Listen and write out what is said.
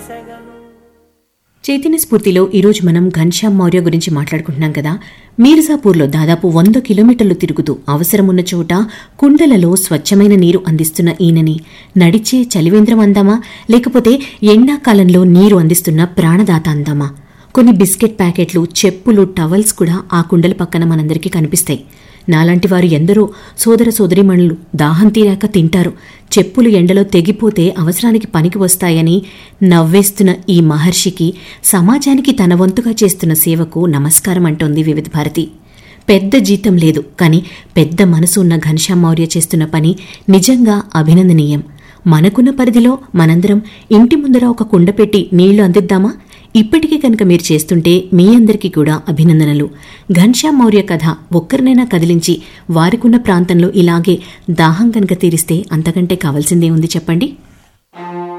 చైతన్య స్ఫూర్తిలో ఈరోజు మనం ఘన్శ్యామ్ మౌర్య గురించి మాట్లాడుకుంటున్నాం కదా మీర్జాపూర్లో దాదాపు వంద కిలోమీటర్లు తిరుగుతూ అవసరమున్న చోట కుండలలో స్వచ్ఛమైన నీరు అందిస్తున్న ఈయనని నడిచే చలివేంద్రం అందామా లేకపోతే ఎండాకాలంలో నీరు అందిస్తున్న ప్రాణదాత అందామా కొన్ని బిస్కెట్ ప్యాకెట్లు చెప్పులు టవల్స్ కూడా ఆ కుండల పక్కన మనందరికీ కనిపిస్తాయి నాలాంటి వారు ఎందరో సోదర సోదరిమణులు దాహం తీరాక తింటారు చెప్పులు ఎండలో తెగిపోతే అవసరానికి పనికి వస్తాయని నవ్వేస్తున్న ఈ మహర్షికి సమాజానికి తన వంతుగా చేస్తున్న సేవకు నమస్కారం అంటోంది వివిధ భారతి పెద్ద జీతం లేదు కానీ పెద్ద మనసు ఉన్న ఘనశ్యామ్ మౌర్య చేస్తున్న పని నిజంగా అభినందనీయం మనకున్న పరిధిలో మనందరం ఇంటి ముందర ఒక కుండ పెట్టి నీళ్లు అందిద్దామా ఇప్పటికీ కనుక మీరు చేస్తుంటే మీ అందరికీ కూడా అభినందనలు ఘన్శ్యామ్ మౌర్య కథ ఒక్కరినైనా కదిలించి వారికున్న ప్రాంతంలో ఇలాగే దాహం కనుక తీరిస్తే అంతకంటే కావాల్సిందే ఉంది చెప్పండి